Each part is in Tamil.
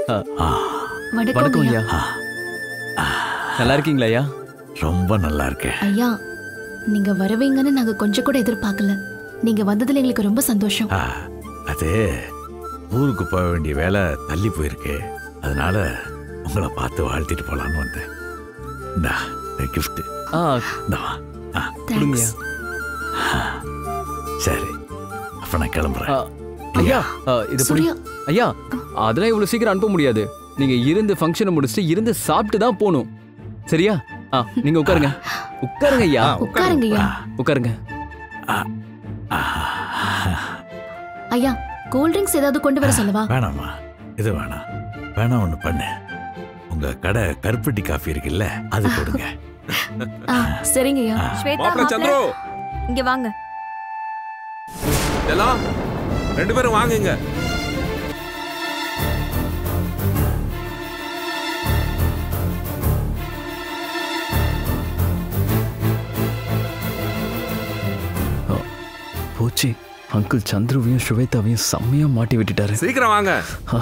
ஆ, வணக்கம் வணக்கம் ஐயா ஐயா நல்லா இருக்கீங்களா ஐயா ரொம்ப நல்லா இருக்கேன் ஐயா நீங்க வருவீங்கன்னு நாங்க கொஞ்சம் கூட எதிர்பார்க்கல நீங்க வந்ததுல எங்களுக்கு ரொம்ப சந்தோஷம் ஆ, அது ஊருக்கு போக வேண்டிய வேலை தள்ளி போயிருக்கு அதனால உங்களை பார்த்து வாழ்த்திட்டு போலான்னு வந்தேன் இந்தா இந்த கிஃப்ட் ஆ இந்தா ஆ, கொடுங்க தேங்க்ஸ் சரி அப்ப நான் கிளம்புறேன் ஆ, ஐயா ஆ, இது புடி சூர்யா ஐயா அதெல்லாம் இவ்வளவு சீக்கிரம் அனுப்ப முடியாது நீங்க இருந்து ஃபங்க்ஷனை முடிச்சுட்டு இருந்து சாப்பிட்டு தான் போகணும் சரியா ஆ நீங்க உட்காருங்க உட்காருங்க ஐயா உட்காருங்க ஐயா உட்காருங்க ஐயா கூல் ட்ரிங்க்ஸ் ஏதாவது கொண்டு வர சொல்லவா வேணாம்மா இது வேணாம் வேணாம் ஒன்று பண்ணு உங்க கடை கருப்பட்டி காஃபி இருக்குல்ல அது கொடுங்க ஆ சரிங்க ஐயா ஸ்வேதா மாப்பிள மாப்பிள சந்துரு இங்க வாங்க எல்லாம் ரெண்டு பேரும் வாங்குங்க போச்சு அங்கிள் சந்துருவையும் ஸ்வேதாவையும் செம்மையா மாட்டி விட்டுட்டாரு சீக்கிரம் வாங்க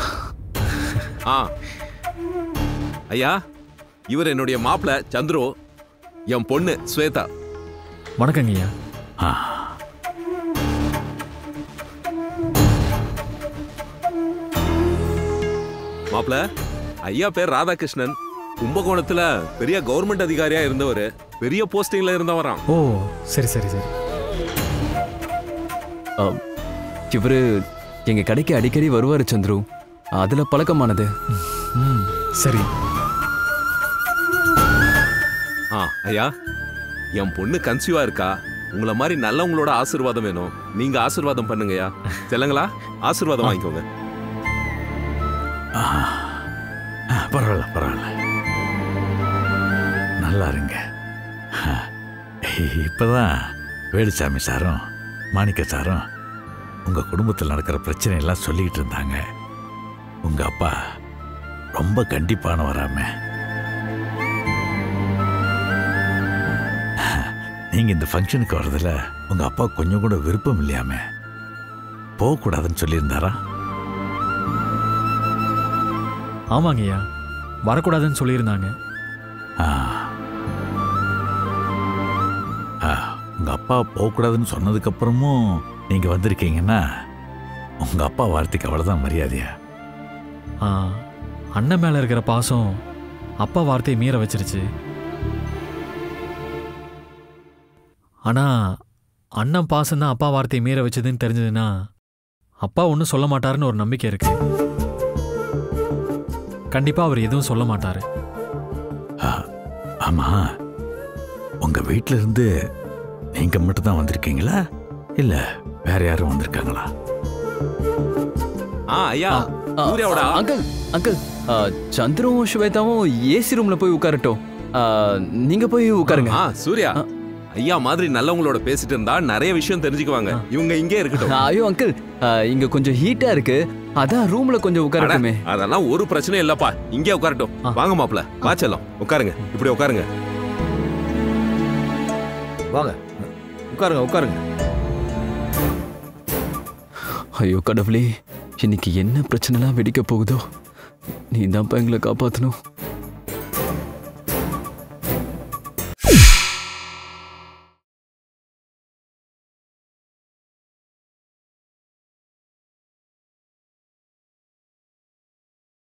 ஆ ஐயா இவர் என்னுடைய மாப்பிள சந்துரு என் பொண்ணு ஸ்வேதா வணக்கங்க ஐயா ஆ மாப்பிள ஐயா பேர் ராதாகிருஷ்ணன் கும்பகோணத்துல பெரிய கவர்மெண்ட் அதிகாரியா இருந்தவர் பெரிய போஸ்டிங்ல இருந்தவராம் ஓ சரி சரி சரி ஆ, இவரு எங்க கடைக்கு அடிக்கடி வருவாரு சந்துரு அதுல பழக்கமானது ம் சரி ஆ ஐயா என் பொண்ணு கன்சீவா இருக்கா உங்கள மாதிரி நல்லவங்களோட ஆசீர்வாதம் வேணும் நீங்க ஆசீர்வாதம் பண்ணுங்கய்யா செல்லுங்களா ஆசீர்வாதம் வாங்கிக்கோங்க ஆ, ஆ, பரவாயில்ல பரவாயில்ல நல்லா இருங்க ஆ, இப்பதான் வேலுசாமி சாரும் மாணிக்க சாரும் உங்க குடும்பத்தில் நடக்கிற பிரச்சனை எல்லாம் சொல்லிக்கிட்டு இருந்தாங்க உங்க அப்பா ரொம்ப கண்டிப்பானவராம நீங்க இந்த ஃபங்க்ஷனுக்கு வர்றதுல உங்க அப்பா கொஞ்சம் கூட விருப்பம் இல்லையாமே போகக்கூடாதுன்னு சொல்லியிருந்தாரா ஆமாங்க ஐயா வரக்கூடாதுன்னு சொல்லியிருந்தாங்க ஆ. ஆ, உங்க அப்பா போகக்கூடாதுன்னு சொன்னதுக்கு அப்புறமும் நீங்க வந்திருக்கீங்கன்னா உங்க அப்பா வார்த்தைக்கு அவ்வளவுதான் மரியாதையா ஆ, அண்ணன் மேல இருக்கிற பாசம் அப்பா வார்த்தையை மீற வச்சிருச்சு ஆனா அண்ணன் பாசம் தான் அப்பா வார்த்தையை மீற வச்சதுன்னு தெரிஞ்சதுன்னா அப்பா ஒன்றும் சொல்ல மாட்டாருன்னு ஒரு நம்பிக்கை இருக்கு கண்டிப்பா அவர் எதுவும் சொல்ல மாட்டாரு ஆ, ஆமா உங்க வீட்ல இருந்து நீங்க மட்டும் தான் வந்திருக்கீங்களா இல்ல வேற யாரும் வந்திருக்காங்களா ஆ ஐயா ஆ, சூர்யாவோட அங்கிள் அங்கிள் ஆ, சந்துருவும் ஸ்வேதாவும் ஏசி ரூம்ல போய் உட்காரட்டும் ஆ, நீங்க போய் உட்காருங்க ஆ சூர்யா ஆ. ஐயா மாதிரி நல்லவங்களோட பேசிட்டு இருந்தா நிறைய விஷயம் தெரிஞ்சுக்குவாங்க இவங்க இங்கே இருக்கட்டும் ஐயோ அங்கிள் ஆ, இங்க கொஞ்சம் ஹீட்டா இருக்கு அதான் ரூம்ல கொஞ்சம் உட்காரட்டுமே அட, அதெல்லாம் ஒரு பிரச்சனையும் இல்லப்பா இங்கே உட்காரட்டும் ஆ. வாங்க மாப்ள வா செல்லம் உட்காருங்க இப்படி உட்காருங்க வாங்க உட்காருங்க உட்காருங்க ஐயோ கடவுளே இன்னைக்கு என்ன பிரச்சனைலாம் வெடிக்க போகுதோ நீ தான்ப்பா எங்களை காப்பாத்தணும்